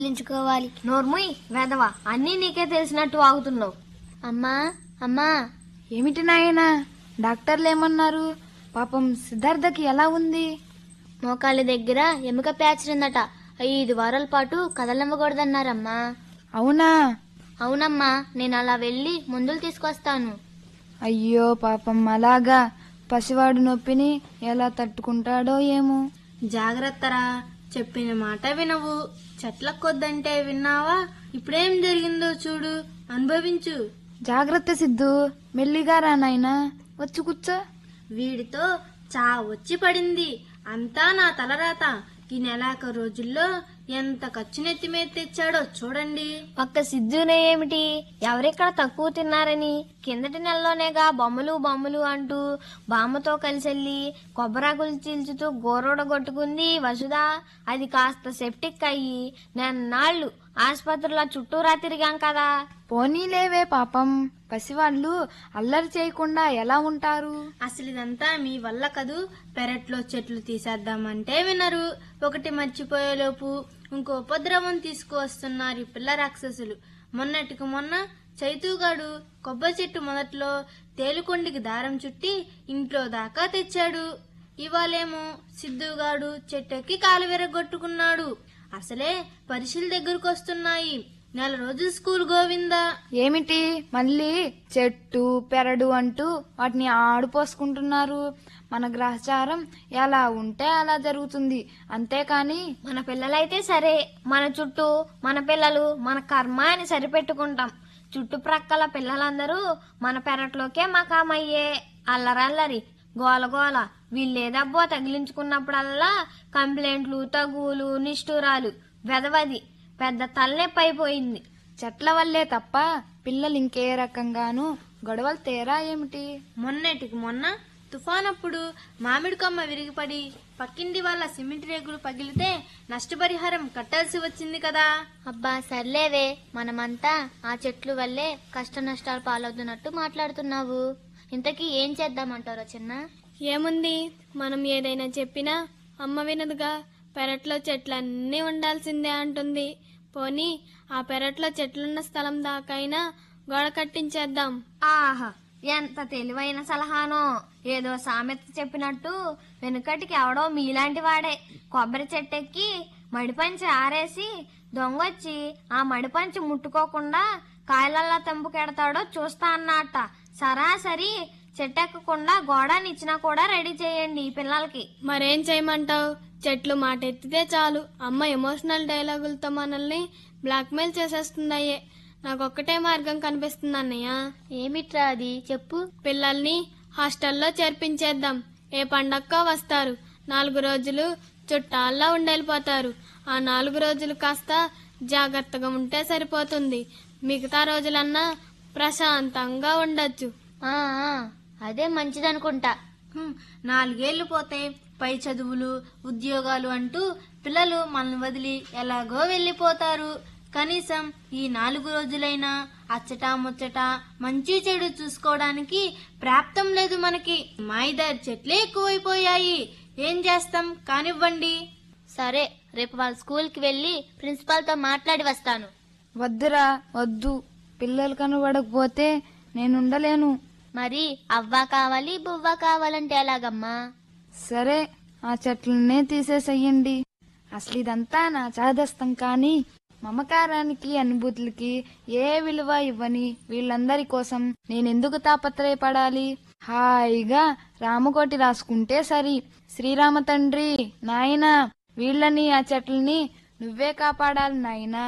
చెల్లించుకోవాలి నోర్ముయ్ వెదవా అన్నీ నీకే తెలిసినట్టు వాగుతున్నావు అమ్మా అమ్మా ఏమిటి నాయనా డాక్టర్లు ఏమన్నారు పాపం సిద్ధార్థకి ఎలా ఉంది మోకాళ్ళ దగ్గర ఎముక ప్యాచరిందట ఐదు వారాల పాటు కదలనివ్వకూడదన్నారమ్మా అవునా అవునమ్మా నేను అలా వెళ్ళి మందులు తీసుకొస్తాను అయ్యో పాపం అలాగా పసివాడు నొప్పిని ఎలా తట్టుకుంటాడో ఏమో జాగ్రత్తరా చెప్పిన మాట వినవు చెట్లకొద్దంటే విన్నావా ఇప్పుడేం జరిగిందో చూడు అనుభవించు జాగ్రత్త సిద్ధు మెల్లిగా రా నాయనా వచ్చి కూర్చో వీడితో చా వచ్చి పడింది అంతా నా తలరాత ఈ నెలాక రోజుల్లో ఎంత ఖర్చు నెత్తి మీద తెచ్చాడో చూడండి ఒక్క సిద్ధునే ఏమిటి ఎవరెక్కడ తక్కువ తిన్నారని కిందటి నెలలోనేగా బొమ్మలు బొమ్మలు అంటూ బామ్మతో కలిసెళ్ళి కొబ్బరాకులు చీల్చుతూ గోరోడ కొట్టుకుంది వసుధ అది కాస్త సెప్టిక్ అయ్యి నెన్నాళ్ళు ఆసుపత్రిలో చుట్టూరా తిరిగాం కదా పోనీలేవే పాపం పసివాళ్ళు అల్లరి చేయకుండా ఎలా ఉంటారు అసలు ఇదంతా మీ వల్ల కదూ పెరట్లో చెట్లు తీసేద్దామంటే వినరు ఒకటి మర్చిపోయేలోపు ఇంకో ఉపద్రవం తీసుకువస్తున్నారు ఈ పిల్ల రాక్షసులు మొన్నటికి మొన్న చైతూగాడు కొబ్బరి చెట్టు మొదట్లో తేలుకొండికి దారం చుట్టి ఇంట్లో దాకా తెచ్చాడు ఇవాళేమో సిద్ధుగాడు చెట్టెక్కి కాలు విరగొట్టుకున్నాడు అసలే పరీక్షల దగ్గరకు వస్తున్నాయి నెల రోజులు స్కూల్ గోవిందా ఏమిటి మళ్ళీ చెట్టు పెరడు అంటూ వాటిని ఆడిపోసుకుంటున్నారు మన గ్రహచారం ఎలా ఉంటే అలా జరుగుతుంది అంతేకాని మన పిల్లలైతే సరే మన చుట్టూ మన పిల్లలు మన కర్మ అని సరిపెట్టుకుంటాం చుట్టుప్రక్కల పిల్లలందరూ మన పెరట్లోకే మకామయ్యే అల్లరల్లరి గోల గోల వీళ్ళేదబ్బో తగిలించుకున్నప్పుడల్లా కంప్లైంట్లు తగులు నిష్ఠూరాలు వెదవది పెద్ద తలనొప్పి అయిపోయింది చెట్ల వల్లే తప్ప పిల్లలు ఇంకే రకంగాను గొడవలు తేరా ఏమిటి మొన్నటికి మొన్న తుఫానప్పుడు మామిడి కొమ్మ విరిగిపడి పక్కింటి వాళ్ళ సిమెంట్ రేకులు పగిలితే నష్టపరిహారం కట్టాల్సి వచ్చింది కదా అబ్బా సర్లేవే మనమంతా ఆ చెట్లు వల్లే కష్ట నష్టాలు పాలవుతున్నట్టు మాట్లాడుతున్నావు ఇంతకీ ఏం చేద్దామంటారో చిన్న ఏముంది మనం ఏదైనా చెప్పినా అమ్మ వినదుగా పెరట్లో చెట్లన్నీ ఉండాల్సిందే అంటుంది పోనీ ఆ పెరట్లో చెట్లున్న స్థలం దాకైనా గోడ కట్టించేద్దాం ఆహా ఎంత తెలివైన సలహానో ఏదో సామెత చెప్పినట్టు వెనుకటికి ఎవడో మీలాంటి వాడే కొబ్బరి చెట్టెక్కి మడిపంచి ఆరేసి దొంగొచ్చి ఆ మడిపంచి ముట్టుకోకుండా కాయలల్లా తెంపుకెడతాడో చూస్తా అన్నట్ట సరాసరి చెట్టెక్కకుండా గోడనిచ్చినా కూడా రెడీ చేయండి ఈ పిల్లలకి మరేం చేయమంటావు చెట్లు మాట ఎత్తితే చాలు అమ్మ ఎమోషనల్ డైలాగులతో మనల్ని బ్లాక్మెయిల్ చేసేస్తుందయ్యే నాకొక్కటే మార్గం కనిపిస్తుంది అన్నయ్య ఏమిట్రా అది చెప్పు పిల్లల్ని హాస్టల్లో చేర్పించేద్దాం ఏ పండక్కో వస్తారు నాలుగు రోజులు చుట్టాల్లో ఉండెళ్ళిపోతారు ఆ నాలుగు రోజులు కాస్త జాగ్రత్తగా ఉంటే సరిపోతుంది మిగతా రోజులన్నా ప్రశాంతంగా ఉండొచ్చు ఆ ఆ, అదే మంచిదనుకుంటా హ్మ్, నాలుగేళ్లు పోతే పై చదువులు ఉద్యోగాలు అంటూ పిల్లలు మనల్ని వదిలి ఎలాగో వెళ్ళిపోతారు కనీసం ఈ నాలుగు రోజులైనా అచ్చట ముచ్చట మంచి చెడు చూసుకోవడానికి ప్రాప్తం లేదు మనకి మాయిదారి చెట్లే ఎక్కువైపోయాయి ఏం చేస్తాం కానివ్వండి సరే రేపు వాళ్ళ స్కూల్కి వెళ్ళి ప్రిన్సిపాల్తో మాట్లాడి వస్తాను వద్దురా వద్దు పిల్లలు కనబడకపోతే నేనుండలేను మరి అవ్వ కావాలి బువ్వ కావాలంటే ఎలాగమ్మా సరే ఆ చెట్లనే తీసేసెయ్యండి అసలు ఇదంతా నా చాదస్తం కానీ మమకారానికి అనుభూతులకి ఏ విలువ ఇవ్వని వీళ్ళందరి కోసం నేనెందుకు తాపత్రయపడాలి హాయిగా రామకోటి రాసుకుంటే సరి శ్రీరామ తండ్రి నాయనా వీళ్ళని ఆ చెట్లని నువ్వే కాపాడాలి నాయనా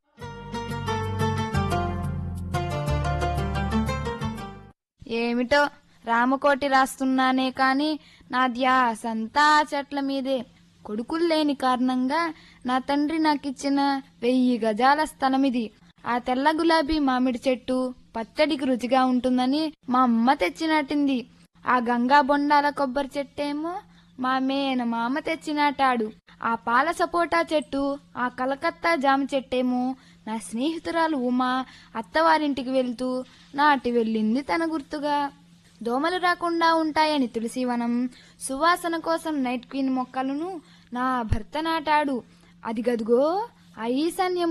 ఏమిటో రామకోటి రాస్తున్నానే కాని నా ధ్యాస అంతా ఆ చెట్ల మీదే కొడుకులు లేని కారణంగా నా తండ్రి నాకిచ్చిన వెయ్యి గజాల స్థలమిది ఆ తెల్ల గులాబీ మామిడి చెట్టు పచ్చడికి రుచిగా ఉంటుందని మా అమ్మ తెచ్చినట్టింది ఆ గంగా బొండాల కొబ్బరి చెట్టేమో మా మేన మామ తెచ్చినాటాడు ఆ పాల సపోటా చెట్టు ఆ కలకత్తా జామ చెట్టేమో నా స్నేహితురాలు ఉమా అత్తవారింటికి వెళ్తూ నాటి వెళ్ళింది తన గుర్తుగా దోమలు రాకుండా ఉంటాయని తులసివనం సువాసన కోసం నైట్ క్వీన్ మొక్కలను నా భర్త నాటాడు అది గదుగో ఆ ఈశాన్య